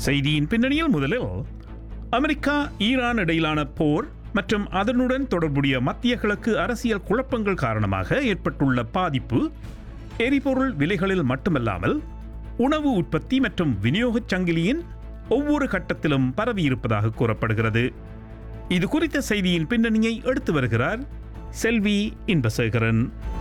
செய்தியின் பின்னணியில் முதலில் அமெரிக்கா ஈரான் இடையிலான போர் மற்றும் அதனுடன் தொடர்புடைய மத்திய கிழக்கு அரசியல் குழப்பங்கள் காரணமாக ஏற்பட்டுள்ள பாதிப்பு எரிபொருள் விலைகளில் மட்டுமல்லாமல் உணவு உற்பத்தி மற்றும் விநியோகச் சங்கிலியின் ஒவ்வொரு கட்டத்திலும் பரவியிருப்பதாக கூறப்படுகிறது இது குறித்த செய்தியின் பின்னணியை எடுத்து வருகிறார் செல்வி இன்பசேகரன்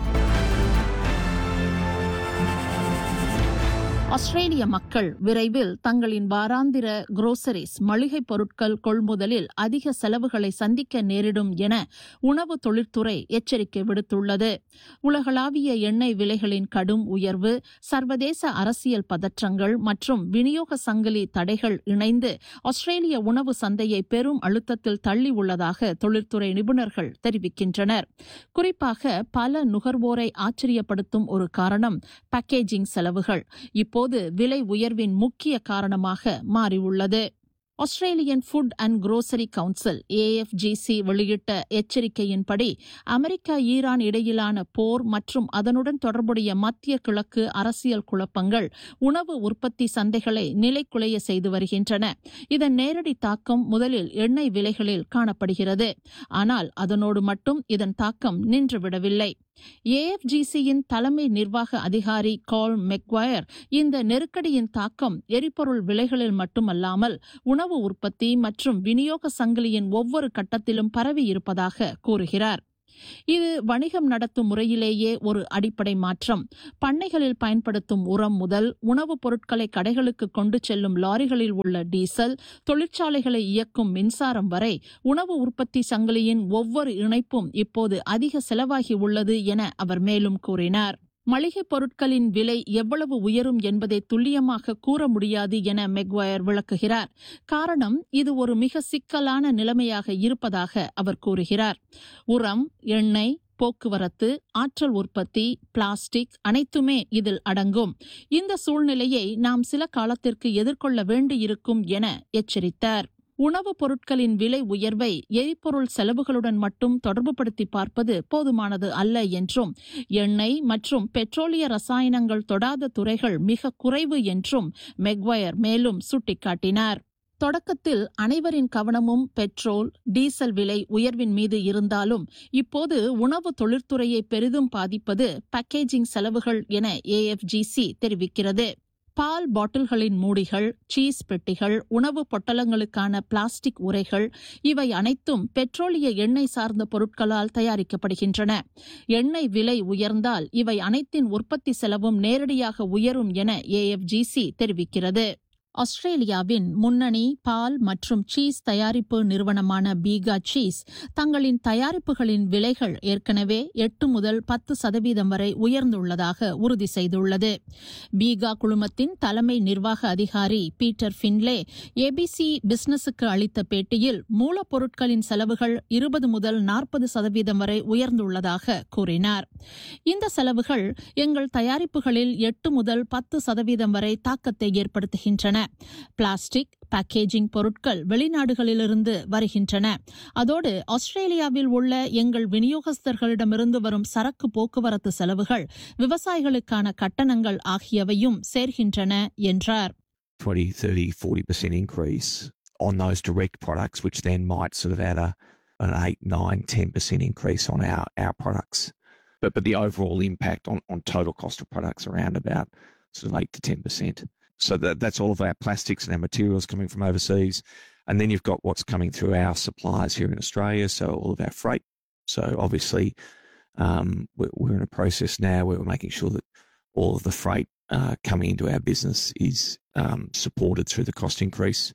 ஆஸ்திரேலிய மக்கள் விரைவில் தங்களின் வாராந்திர குரோசரிஸ் மளிகைப் பொருட்கள் கொள்முதலில் அதிக செலவுகளை சந்திக்க நேரிடும் என உணவு தொழிற்துறை எச்சரிக்கை விடுத்துள்ளது உலகளாவிய எண்ணெய் விலைகளின் கடும் உயர்வு சர்வதேச அரசியல் பதற்றங்கள் மற்றும் விநியோக சங்கிலி தடைகள் இணைந்து ஆஸ்திரேலிய உணவு சந்தையை பெரும் அழுத்தத்தில் தள்ளி உள்ளதாக தொழிற்துறை நிபுணர்கள் தெரிவிக்கின்றனர் குறிப்பாக பல நுகர்வோரை ஆச்சரியப்படுத்தும் ஒரு காரணம் பேக்கேஜிங் செலவுகள் இப்போது விலை உயர்வின் முக்கிய காரணமாக மாறியுள்ளது Australian food and grocery council AFGC வெளியிட்ட எச்சரிக்கையின்படி அமெரிக்கா ஈரான் இடையிலான போர் மற்றும் அதனுடன் தொடர்புடைய மத்திய கிழக்கு அரசியல் குழப்பங்கள் உணவு உற்பத்தி சந்தைகளை நிலைக்குலைய செய்து வருகின்றன இதன் நேரடி தாக்கம் முதலில் எண்ணெய் விலைகளில் காணப்படுகிறது ஆனால் அதனோடு மட்டும் இதன் தாக்கம் நின்றுவிடவில்லை ஏஎஃப்ஜிசியின் தலைமை நிர்வாக அதிகாரி கால் மெக்வயர் இந்த நெருக்கடியின் தாக்கம் எரிபொருள் விலைகளில் மட்டுமல்லாமல் உணவு உற்பத்தி மற்றும் விநியோக சங்கிலியின் ஒவ்வொரு கட்டத்திலும் பரவி இருப்பதாக கூறுகிறார் இது வணிகம் நடத்தும் முறையிலேயே ஒரு அடிப்படை மாற்றம் பண்ணைகளில் பயன்படுத்தும் உரம் முதல் உணவுப் பொருட்களை கடைகளுக்கு கொண்டு செல்லும் லாரிகளில் உள்ள டீசல் தொழிற்சாலைகளை இயக்கும் மின்சாரம் வரை உணவு உற்பத்தி சங்கிலியின் ஒவ்வொரு இணைப்பும் இப்போது அதிக செலவாகி உள்ளது என அவர் மேலும் கூறினார் மளிகைப் பொருட்களின் விலை எவ்வளவு உயரும் என்பதை துல்லியமாக கூற முடியாது என மெக்வயர் விளக்குகிறார் காரணம் இது ஒரு மிக சிக்கலான நிலைமையாக இருப்பதாக அவர் கூறுகிறார் உரம் எண்ணெய் போக்குவரத்து ஆற்றல் உற்பத்தி பிளாஸ்டிக் அனைத்துமே இதில் அடங்கும் இந்த சூழ்நிலையை நாம் சில காலத்திற்கு எதிர்கொள்ள வேண்டியிருக்கும் என எச்சரித்தார் உணவுப் பொருட்களின் விலை உயர்வை எரிபொருள் செலவுகளுடன் மட்டும் தொடர்புபடுத்தி பார்ப்பது போதுமானது அல்ல என்றும் எண்ணெய் மற்றும் பெட்ரோலிய ரசாயனங்கள் தொடாத துறைகள் மிக குறைவு என்றும் மெக்வயர் மேலும் சுட்டிக்காட்டினார் தொடக்கத்தில் அனைவரின் கவனமும் பெட்ரோல் டீசல் விலை உயர்வின் மீது இருந்தாலும் இப்போது உணவு தொழிற்துறையை பெரிதும் பாதிப்பது பேக்கேஜிங் செலவுகள் என ஏஎஃப்ஜிசி தெரிவிக்கிறது பால் பாட்டில்களின் மூடிகள் சீஸ் பெட்டிகள் உணவு பொட்டலங்களுக்கான பிளாஸ்டிக் உரைகள் இவை அனைத்தும் பெட்ரோலிய எண்ணெய் சார்ந்த பொருட்களால் தயாரிக்கப்படுகின்றன எண்ணெய் விலை உயர்ந்தால் இவை அனைத்தின் உற்பத்தி செலவும் நேரடியாக உயரும் என ஏஎஃப்ஜிசி தெரிவிக்கிறது ஆஸ்திரேலியாவின் முன்னணி பால் மற்றும் சீஸ் தயாரிப்பு நிறுவனமான பீகா சீஸ் தங்களின் தயாரிப்புகளின் விலைகள் ஏற்கனவே எட்டு முதல் பத்து சதவீதம் வரை உயர்ந்துள்ளதாக உறுதி செய்துள்ளது பீகா குழுமத்தின் தலைமை நிர்வாக அதிகாரி பீட்டர் ஃபின்லே ஏபிசி பிசினஸுக்கு அளித்த பேட்டியில் மூலப்பொருட்களின் செலவுகள் இருபது முதல் நாற்பது சதவீதம் வரை உயர்ந்துள்ளதாக கூறினார் இந்த செலவுகள் எங்கள் தயாரிப்புகளில் எட்டு முதல் பத்து சதவீதம் வரை தாக்கத்தை ஏற்படுத்துகின்றன பிளாஸ்டிக் பேக்கேஜிங் பொருட்கள் வெளிநாடுகளிலிருந்து வருகின்றன அதோடு ஆஸ்திரேலியாவில் உள்ள எங்கள் விநியோகஸ்தர்களிடமிருந்து வரும் சரக்கு போக்குவரத்து செலவுகள் விவசாயிகளுக்கான கட்டணங்கள் ஆகியவையும் சேர்கின்றன என்றார் 20, 30, 40% increase on those direct products, which then might sort of add a, an 8, 9, 10% increase on our, our products. But, but the overall impact on, on total cost of products around about sort of 8 to 10%. So that, that's all of our plastics and our materials coming from overseas. And then you've got what's coming through our suppliers here in Australia. So all of our freight. So obviously, um, we're, we're in a process now where we're making sure that all of the freight uh, coming into our business is um, supported through the cost increase.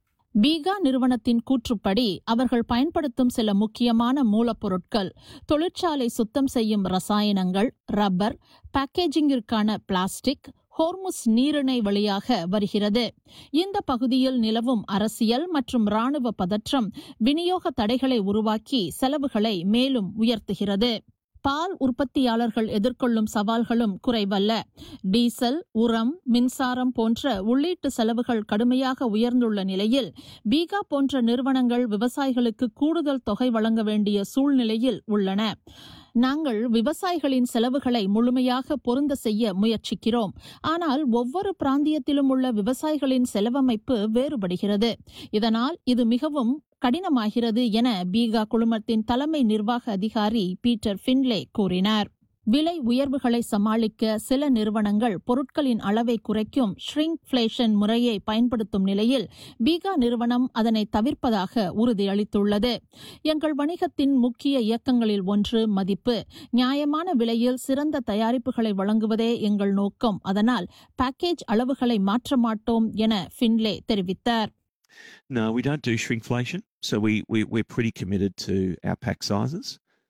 பீகா நிறுவனத்தின் கூற்றுப்படி அவர்கள் பயன்படுத்தும் சில முக்கியமான மூலப்பொருட்கள் தொழிற்சாலை சுத்தம் செய்யும் ரசாயனங்கள் ரப்பர் பேக்கேஜிங்கிற்கான பிளாஸ்டிக் ஹோர்முஸ் நீரிணை வழியாக வருகிறது இந்த பகுதியில் நிலவும் அரசியல் மற்றும் ராணுவ பதற்றம் விநியோக தடைகளை உருவாக்கி செலவுகளை மேலும் உயர்த்துகிறது பால் உற்பத்தியாளர்கள் எதிர்கொள்ளும் சவால்களும் குறைவல்ல டீசல் உரம் மின்சாரம் போன்ற உள்ளீட்டு செலவுகள் கடுமையாக உயர்ந்துள்ள நிலையில் பீகா போன்ற நிறுவனங்கள் விவசாயிகளுக்கு கூடுதல் தொகை வழங்க வேண்டிய சூழ்நிலையில் உள்ளன நாங்கள் விவசாயிகளின் செலவுகளை முழுமையாக பொருந்த செய்ய முயற்சிக்கிறோம் ஆனால் ஒவ்வொரு பிராந்தியத்திலும் உள்ள விவசாயிகளின் செலவமைப்பு வேறுபடுகிறது இதனால் இது மிகவும் கடினமாகிறது என பீகா குழுமத்தின் தலைமை நிர்வாக அதிகாரி பீட்டர் ஃபின்லே கூறினார் விலை உயர்வுகளை சமாளிக்க சில நிறுவனங்கள் பொருட்களின் அளவை குறைக்கும் ஷ்ரிங்க்ஃபிளேஷன் முறையை பயன்படுத்தும் நிலையில் பீகா நிறுவனம் அதனை தவிர்ப்பதாக உறுதியளித்துள்ளது எங்கள் வணிகத்தின் முக்கிய இயக்கங்களில் ஒன்று மதிப்பு நியாயமான விலையில் சிறந்த தயாரிப்புகளை வழங்குவதே எங்கள் நோக்கம் அதனால் பேக்கேஜ் அளவுகளை மாற்ற மாட்டோம் என ஃபின்லே தெரிவித்தார் No, we don't do shrinkflation. So we, we, we're pretty committed to our pack sizes.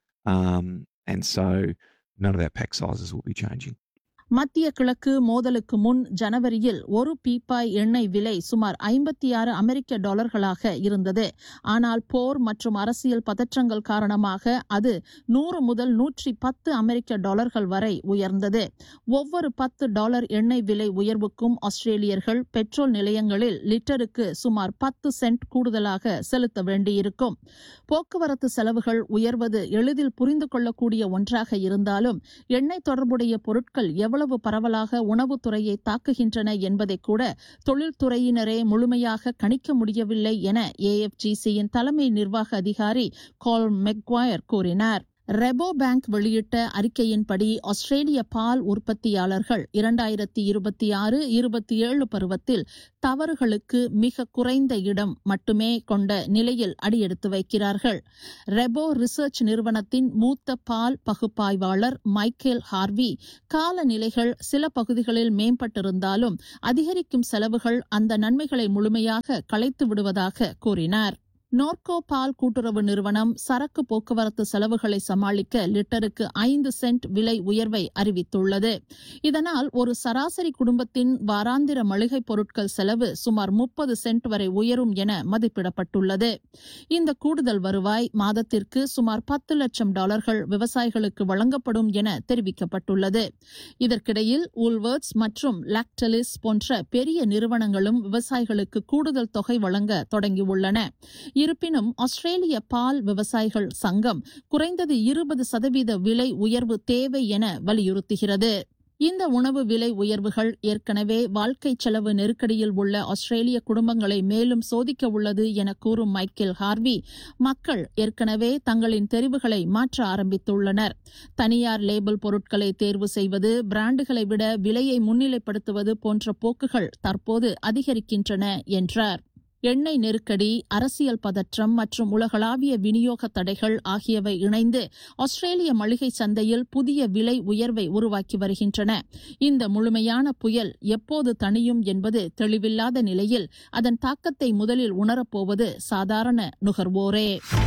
Um, and so none of our pack sizes will be changing. மத்திய கிழக்கு மோதலுக்கு முன் ஜனவரியில் ஒரு பீப்பாய் எண்ணெய் விலை சுமார் ஐம்பத்தி ஆறு அமெரிக்க டாலர்களாக இருந்தது ஆனால் போர் மற்றும் அரசியல் பதற்றங்கள் காரணமாக அது நூறு முதல் நூற்றி பத்து அமெரிக்க டாலர்கள் வரை உயர்ந்தது ஒவ்வொரு பத்து டாலர் எண்ணெய் விலை உயர்வுக்கும் ஆஸ்திரேலியர்கள் பெட்ரோல் நிலையங்களில் லிட்டருக்கு சுமார் பத்து சென்ட் கூடுதலாக செலுத்த வேண்டியிருக்கும் போக்குவரத்து செலவுகள் உயர்வது எளிதில் புரிந்து கொள்ளக்கூடிய ஒன்றாக இருந்தாலும் எண்ணெய் தொடர்புடைய பொருட்கள் எவ்வளவு பரவலாக உணவுத்துறையை தாக்குகின்றன என்பதை கூட தொழில்துறையினரே முழுமையாக கணிக்க முடியவில்லை என ஏஎஃப்ஜிசியின் தலைமை நிர்வாக அதிகாரி கால் மெக்வாயர் கூறினார் ரெபோ பேங்க் வெளியிட்ட அறிக்கையின்படி ஆஸ்திரேலிய பால் உற்பத்தியாளர்கள் இரண்டாயிரத்தி இருபத்தி ஆறு இருபத்தி ஏழு பருவத்தில் தவறுகளுக்கு மிக குறைந்த இடம் மட்டுமே கொண்ட நிலையில் அடியெடுத்து வைக்கிறார்கள் ரெபோ ரிசர்ச் நிறுவனத்தின் மூத்த பால் பகுப்பாய்வாளர் மைக்கேல் ஹார்வி காலநிலைகள் சில பகுதிகளில் மேம்பட்டிருந்தாலும் அதிகரிக்கும் செலவுகள் அந்த நன்மைகளை முழுமையாக களைத்து விடுவதாக கூறினார் நோர்கோ பால் கூட்டுறவு நிறுவனம் சரக்கு போக்குவரத்து செலவுகளை சமாளிக்க லிட்டருக்கு ஐந்து சென்ட் விலை உயர்வை அறிவித்துள்ளது இதனால் ஒரு சராசரி குடும்பத்தின் வாராந்திர மளிகைப் பொருட்கள் செலவு சுமார் முப்பது சென்ட் வரை உயரும் என மதிப்பிடப்பட்டுள்ளது இந்த கூடுதல் வருவாய் மாதத்திற்கு சுமார் பத்து லட்சம் டாலர்கள் விவசாயிகளுக்கு வழங்கப்படும் என தெரிவிக்கப்பட்டுள்ளது இதற்கிடையில் உல்வர்ட்ஸ் மற்றும் லாக்டலிஸ் போன்ற பெரிய நிறுவனங்களும் விவசாயிகளுக்கு கூடுதல் தொகை வழங்க தொடங்கியுள்ளன இருப்பினும் ஆஸ்திரேலிய பால் விவசாயிகள் சங்கம் குறைந்தது இருபது சதவீத விலை உயர்வு தேவை என வலியுறுத்துகிறது இந்த உணவு விலை உயர்வுகள் ஏற்கனவே வாழ்க்கை செலவு நெருக்கடியில் உள்ள ஆஸ்திரேலிய குடும்பங்களை மேலும் சோதிக்க உள்ளது என கூறும் மைக்கேல் ஹார்வி மக்கள் ஏற்கனவே தங்களின் தெரிவுகளை மாற்ற ஆரம்பித்துள்ளனர் தனியார் லேபிள் பொருட்களை தேர்வு செய்வது பிராண்டுகளை விட விலையை முன்னிலைப்படுத்துவது போன்ற போக்குகள் தற்போது அதிகரிக்கின்றன என்றார் எண்ணெய் நெருக்கடி அரசியல் பதற்றம் மற்றும் உலகளாவிய விநியோக தடைகள் ஆகியவை இணைந்து ஆஸ்திரேலிய மளிகை சந்தையில் புதிய விலை உயர்வை உருவாக்கி வருகின்றன இந்த முழுமையான புயல் எப்போது தணியும் என்பது தெளிவில்லாத நிலையில் அதன் தாக்கத்தை முதலில் உணரப்போவது சாதாரண நுகர்வோரே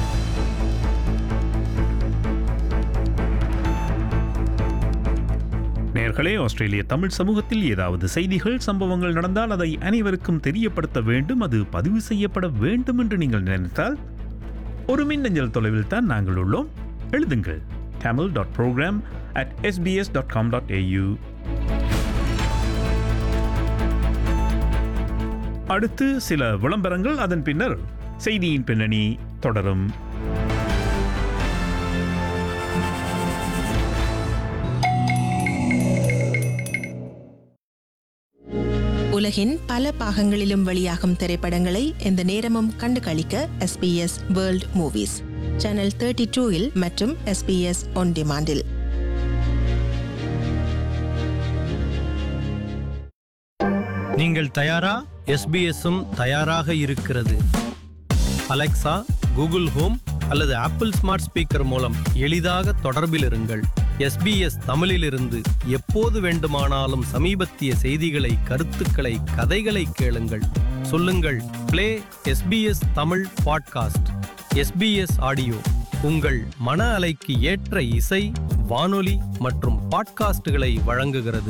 நேர்களே ஆஸ்திரேலிய தமிழ் சமூகத்தில் ஏதாவது செய்திகள் சம்பவங்கள் நடந்தால் அதை அனைவருக்கும் தெரியப்படுத்த வேண்டும் அது பதிவு செய்யப்பட வேண்டும் என்று நீங்கள் நினைத்தால் ஒரு மின்னஞ்சல் தொலைவில் தான் நாங்கள் உள்ளோம் எழுதுங்கள் Tamil dot program at SBS dot com dot A U அடுத்து சில விளம்பரங்கள் அதன் பின்னர் செய்தியின் பின்னணி தொடரும் உலகின் பல பாகங்களிலும் வெளியாகும் திரைப்படங்களை எந்த நேரமும் கண்டு களிக்க SBS world movies channel thirty டூவில் மற்றும் எஸ்பிஎஸ் ஒன் டிமாண்டில் நீங்கள் தயாரா எஸ்பிஎஸ்ஸும் தயாராக இருக்கிறது அலெக்சா கூகுள் ஹோம் அல்லது ஆப்பிள் ஸ்மார்ட் ஸ்பீக்கர் மூலம் எளிதாக தொடர்பில் இருங்கள் எஸ்பிஎஸ் தமிழிலிருந்து எப்போது வேண்டுமானாலும் சமீபத்திய செய்திகளை கருத்துக்களை கதைகளை கேளுங்கள் சொல்லுங்கள் play SBS Tamil podcast SBS audio உங்கள் மன அலைக்கு ஏற்ற இசை வானொலி மற்றும் பாட்காஸ்டுகளை வழங்குகிறது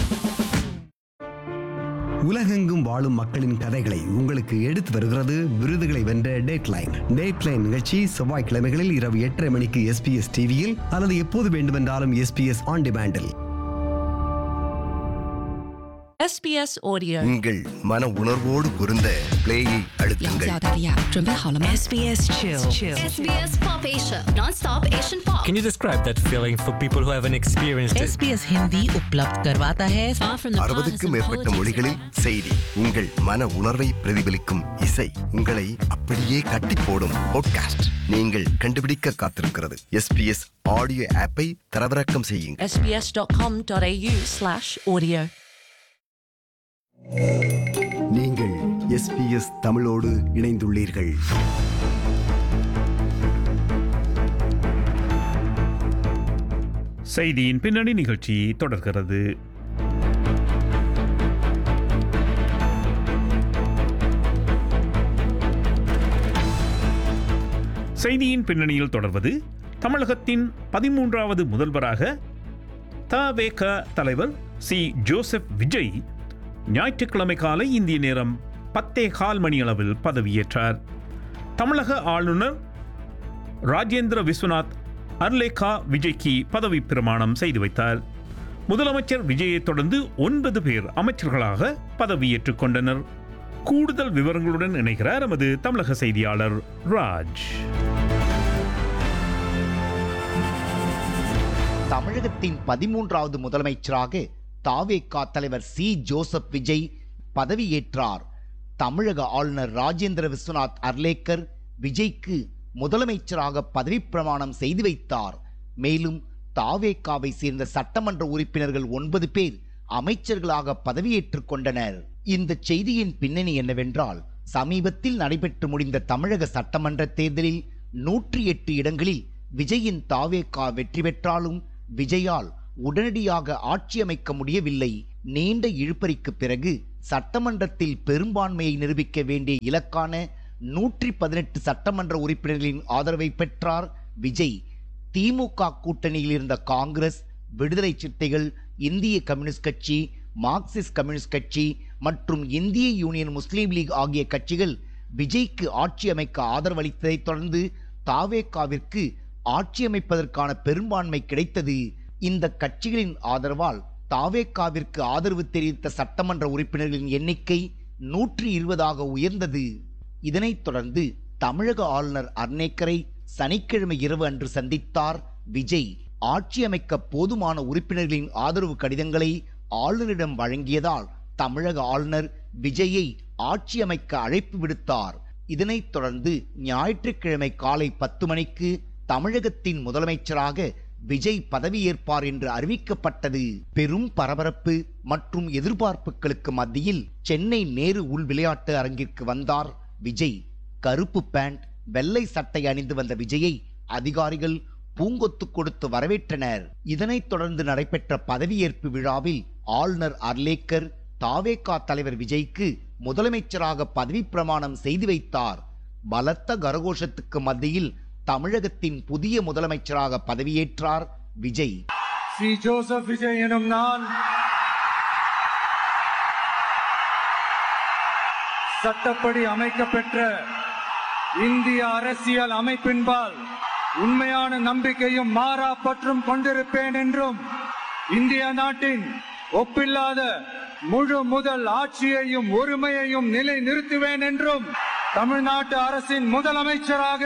உலகெங்கும் வாழும் மக்களின் கதைகளை உங்களுக்கு எடுத்து வருகிறது விருதுகளை வென்ற டேட்லைன் டேட்லைன் நிகழ்ச்சி செவ்வாய்க்கிழமைகளில் இரவு எட்டரை மணிக்கு எஸ்பிஎஸ் டிவியில் அல்லது எப்போது வேண்டுமென்றாலும் எஸ்பிஎஸ் ஆன் டிமாண்டில் SBS Audio. உங்கள் மன உணர்வோடு பொருந்த பிளேயை அழுத்துங்கள் SBS Chill. SBS Pop Asia, non-stop Asian pop. Can you describe that feeling for people who haven't experienced it? SBS Hindi उपलब्ध करवाता है Far from the அறுபதுக்கும் மேற்பட்ட மொழிகளில் செய்தி உங்கள் மன உணர்வை பிரதிபலிக்கும் இசை உங்களை அப்படியே கட்டி போடும் பாட்காஸ்ட் நீங்கள் கண்டுபிடிக்க காத்திருக்கிறது எஸ்பிஎஸ் ஆடியோ ஆப்பை தரவிறக்கம் செய்யுங்கள் sbs.com.au slash audio. நீங்கள் எஸ்பிஎஸ் தமிழோடு இணைந்துள்ளீர்கள் செய்தியின் பின்னணி நிகழ்ச்சி தொடர்கிறது செய்தியின் பின்னணியில் தொடர்வது தமிழகத்தின் பதிமூன்றாவது முதல்வராக தவேக தலைவர் சி ஜோசப் விஜய் ஞாயிற்றுக்கிழமை காலை இந்திய நேரம் பத்தே கால் மணி அளவில் பதவியேற்றார் தமிழக ஆளுநர் ராஜேந்திர விஸ்வநாத் அர்லேகா விஜய்க்கு பதவி பிரமாணம் செய்து வைத்தார் முதலமைச்சர் விஜயைத் தொடர்ந்து ஒன்பது பேர் அமைச்சர்களாக பதவியேற்றுக் கொண்டனர் கூடுதல் விவரங்களுடன் இணைகிறார் நமது தமிழக செய்தியாளர் ராஜ் தமிழகத்தின் பதிமூன்றாவது முதலமைச்சராக தாவேகா தலைவர் சி ஜோசப் விஜய் பதவியேற்றார் தமிழக ஆளுநர் ராஜேந்திர விஸ்வநாத் அர்லேக்கர் விஜய்க்கு முதலமைச்சராக பதவிப் பிரமாணம் செய்து வைத்தார் மேலும் தாவேகாவை சேர்ந்த சட்டமன்ற உறுப்பினர்கள் ஒன்பது பேர் அமைச்சர்களாக பதவியேற்றுக் கொண்டனர் இந்த செய்தியின் பின்னணி என்னவென்றால் சமீபத்தில் நடைபெற்று முடிந்த தமிழக சட்டமன்ற தேர்தலில் நூற்றி எட்டு இடங்களில் விஜயின் தாவேகா வெற்றி பெற்றாலும் விஜயால் உடனடியாக ஆட்சி அமைக்க முடியவில்லை நீண்ட இழுபறிக்கு பிறகு சட்டமன்றத்தில் பெரும்பான்மையை நிரூபிக்க வேண்டிய இலக்கான நூற்றி பதினெட்டு சட்டமன்ற உறுப்பினர்களின் ஆதரவை பெற்றார் விஜய் திமுக கூட்டணியில் இருந்த காங்கிரஸ் விடுதலை சிறுத்தைகள் இந்திய கம்யூனிஸ்ட் கட்சி மார்க்சிஸ்ட் கம்யூனிஸ்ட் கட்சி மற்றும் இந்திய யூனியன் முஸ்லீம் லீக் ஆகிய கட்சிகள் விஜய்க்கு ஆட்சி அமைக்க ஆதரவளித்ததைத் தொடர்ந்து தாவேகாவிற்கு ஆட்சி அமைப்பதற்கான பெரும்பான்மை கிடைத்தது இந்த கட்சிகளின் ஆதரவால் தாவேகாவிற்கு ஆதரவு தெரிவித்த சட்டமன்ற உறுப்பினர்களின் எண்ணிக்கை நூற்றி இருபதாக உயர்ந்தது இதனைத் தொடர்ந்து தமிழக ஆளுநர் அர்னேக்கரை சனிக்கிழமை இரவு அன்று சந்தித்தார் விஜய் ஆட்சி அமைக்க போதுமான உறுப்பினர்களின் ஆதரவு கடிதங்களை ஆளுநரிடம் வழங்கியதால் தமிழக ஆளுநர் விஜயை ஆட்சி அமைக்க அழைப்பு விடுத்தார் இதனைத் தொடர்ந்து ஞாயிற்றுக்கிழமை காலை பத்து மணிக்கு தமிழகத்தின் முதலமைச்சராக விஜய் பதவியேற்பார் என்று அறிவிக்கப்பட்டது பெரும் பரபரப்பு மற்றும் எதிர்பார்ப்புகளுக்கு மத்தியில் சென்னை நேரு உள் விளையாட்டு அரங்கிற்கு வந்தார் விஜய் கருப்பு பேண்ட் வெள்ளை சட்டை அணிந்து வந்த விஜயை அதிகாரிகள் பூங்கொத்து கொடுத்து வரவேற்றனர் இதனைத் தொடர்ந்து நடைபெற்ற பதவியேற்பு விழாவில் ஆளுநர் அர்லேக்கர் தாவேகா தலைவர் விஜய்க்கு முதலமைச்சராக பதவி பிரமாணம் செய்து வைத்தார் பலத்த கரகோஷத்துக்கு மத்தியில் தமிழகத்தின் புதிய முதலமைச்சராக பதவியேற்றார் விஜய் ஸ்ரீ ஜோசப் விஜய் எனும் நான் சட்டப்படி அமைக்கப்பெற்ற இந்திய அரசியல் அமைப்பின்பால் உண்மையான நம்பிக்கையும் மாறா பற்றும் கொண்டிருப்பேன் என்றும் இந்திய நாட்டின் ஒப்பில்லாத முழு முதல் ஆட்சியையும் ஒருமையையும் நிலை நிறுத்துவேன் என்றும் தமிழ்நாட்டு அரசின் முதலமைச்சராக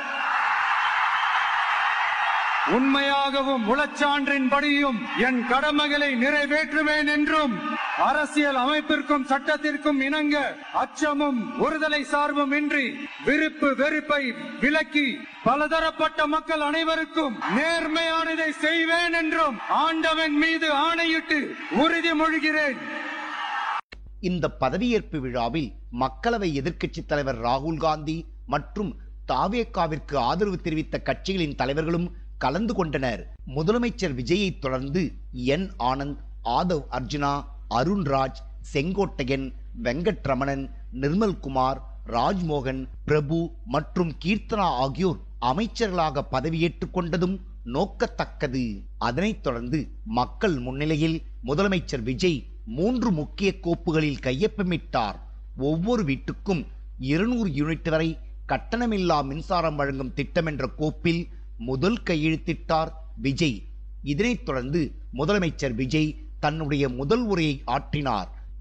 உண்மையாகவும் உளச்சான்றின்படியும் என் கடமைகளை நிறைவேற்றுவேன் என்றும் அரசியல் அமைப்பிற்கும் சட்டத்திற்கும் இணங்க அச்சமும் ஒருதலை சார்பும் இன்றி விருப்பு வெறுப்பை விலக்கி பலதரப்பட்ட மக்கள் அனைவருக்கும் நேர்மையானதை செய்வேன் என்றும் ஆண்டவன் மீது ஆணையிட்டு உறுதிமொழிகிறேன் இந்த பதவியேற்பு விழாவில் மக்களவை எதிர்க்கட்சித் தலைவர் ராகுல் காந்தி மற்றும் தாவேக்காவிற்கு ஆதரவு தெரிவித்த கட்சிகளின் தலைவர்களும் கலந்து கொண்டனர் முதலமைச்சர் விஜயை தொடர்ந்து என் ஆனந்த் ஆதவ் அர்ஜுனா அருண்ராஜ் செங்கோட்டையன் வெங்கட்ரமணன் நிர்மல்குமார் ராஜ்மோகன் பிரபு மற்றும் கீர்த்தனா ஆகியோர் அமைச்சர்களாக பதவியேற்றுக் கொண்டதும் நோக்கத்தக்கது அதனைத் தொடர்ந்து மக்கள் முன்னிலையில் முதலமைச்சர் விஜய் மூன்று முக்கிய கோப்புகளில் கையொப்பமிட்டார் ஒவ்வொரு வீட்டுக்கும் இருநூறு யூனிட் வரை கட்டணமில்லா மின்சாரம் வழங்கும் திட்டம் என்ற கோப்பில் முதல் கையெழுத்திட்டார் விஜய் இதனைத் தொடர்ந்து முதலமைச்சர் விஜய் தன்னுடைய முதல் உரையை ஆற்றினார்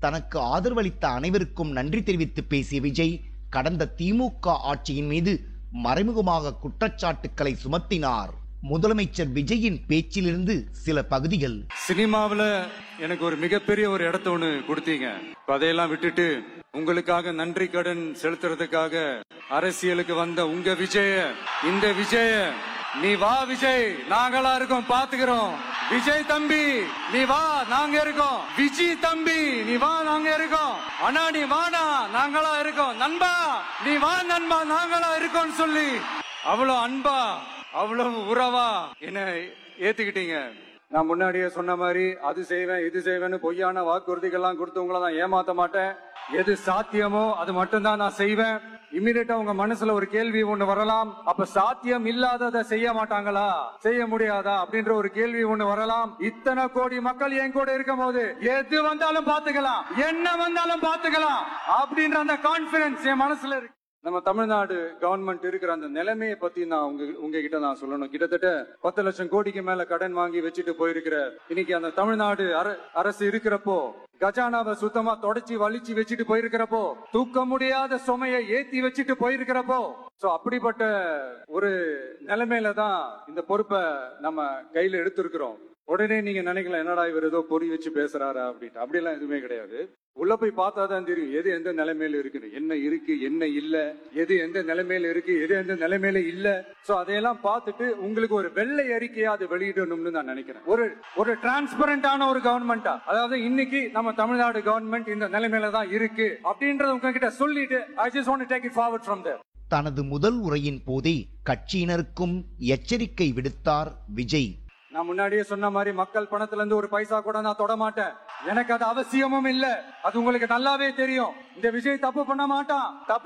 தனக்கு ஆதரவளித்த அனைவருக்கும் நன்றி தெரிவித்து பேசிய விஜய் கடந்த திமுக ஆட்சியின் மீது மறைமுகமாக குற்றச்சாட்டுக்களை சுமத்தினார் முதலமைச்சர் விஜயின் பேச்சிலிருந்து சில பகுதிகள் சினிமாவுல எனக்கு ஒரு மிகப்பெரிய ஒரு இடத்த ஒண்ணு கொடுத்தீங்க இப்ப அதையெல்லாம் விட்டுட்டு உங்களுக்காக நன்றி கடன் செலுத்துறதுக்காக அரசியலுக்கு வந்த உங்க விஜய இந்த விஜய நீ வா விஜய் நாங்களா இருக்கோம் பாத்துக்கிறோம் விஜய் தம்பி நீ வா நாங்க இருக்கோம் விஜி தம்பி நீ வா நாங்க இருக்கோம் அண்ணா நீ வாடா நாங்களா இருக்கோம் நண்பா நீ வா நண்பா நாங்களா இருக்கோம்னு சொல்லி அவ்வளவு அன்பா அவ்வளவு உறவா என்ன ஏத்துக்கிட்டீங்க நான் முன்னாடியே சொன்ன மாதிரி அது செய்வேன் இது செய்வேன்னு பொய்யான வாக்குறுதிகள்லாம் கொடுத்து உங்களை நான் ஏமாத்த மாட்டேன் எது சாத்தியமோ அது மட்டும்தான் நான் செய்வேன் இம்மிடியா உங்க மனசுல ஒரு கேள்வி ஒண்ணு வரலாம் அப்ப சாத்தியம் இல்லாததை செய்ய மாட்டாங்களா செய்ய முடியாதா அப்படின்ற ஒரு கேள்வி ஒண்ணு வரலாம் இத்தனை கோடி மக்கள் என் கூட இருக்கும் போது எது வந்தாலும் பாத்துக்கலாம் என்ன வந்தாலும் பாத்துக்கலாம் அப்படின்ற அந்த கான்பிடன்ஸ் என் மனசுல இருக்கு நம்ம தமிழ்நாடு கவர்மெண்ட் இருக்கிற அந்த நிலைமையை பத்தி நான் உங்க உங்ககிட்ட நான் சொல்லணும் கிட்டத்தட்ட பத்து லட்சம் கோடிக்கு மேல கடன் வாங்கி வச்சுட்டு போயிருக்கிற இன்னைக்கு அந்த தமிழ்நாடு அர- அரசு இருக்கிறப்போ கஜானாவை சுத்தமா தொடச்சி வலிச்சு வச்சுட்டு போயிருக்கிறப்போ தூக்க முடியாத சுமையை ஏத்தி வச்சுட்டு போயிருக்கிறப்போ சோ அப்படிப்பட்ட ஒரு நிலைமையில தான் இந்த பொறுப்பை நம்ம கையில எடுத்திருக்கிறோம் உடனே நீங்க நினைக்கலாம் என்னடா இவர் ஏதோ பொறி வச்சு பேசுறாரா அப்படின்ட்டு அப்படியெல்லாம் எதுவுமே கிடையாது உள்ள போய் பார்த்தா தான் தெரியும் எது எந்த நிலைமையில இருக்குது என்ன இருக்கு என்ன இல்ல எது எந்த நிலைமையில இருக்கு எது எந்த நிலைமையில இல்ல சோ அதையெல்லாம் பார்த்துட்டு உங்களுக்கு ஒரு வெள்ளை அறிக்கையா அது வெளியிடணும்னு நான் நினைக்கிறேன் ஒரு ஒரு டிரான்ஸ்பரண்டான ஒரு கவர்மெண்டா அதாவது இன்னைக்கு நம்ம தமிழ்நாடு கவர்மெண்ட் இந்த நிலைமையில தான் இருக்கு அப்படின்றத உங்ககிட்ட சொல்லிட்டு I just want take it forward from there தனது முதல் உரையின் போதே கட்சியினருக்கும் எச்சரிக்கை விடுத்தார் விஜய் நான் முன்னாடியே சொன்ன மாதிரி மக்கள் பணத்துல இருந்து ஒரு பைசா கூட நான் தொட மாட்டேன் எனக்கு அது அவசியமும் இல்ல அது உங்களுக்கு நல்லாவே தெரியும் இந்த விஜய் தப்பு பண்ண மாட்டான் தப்பு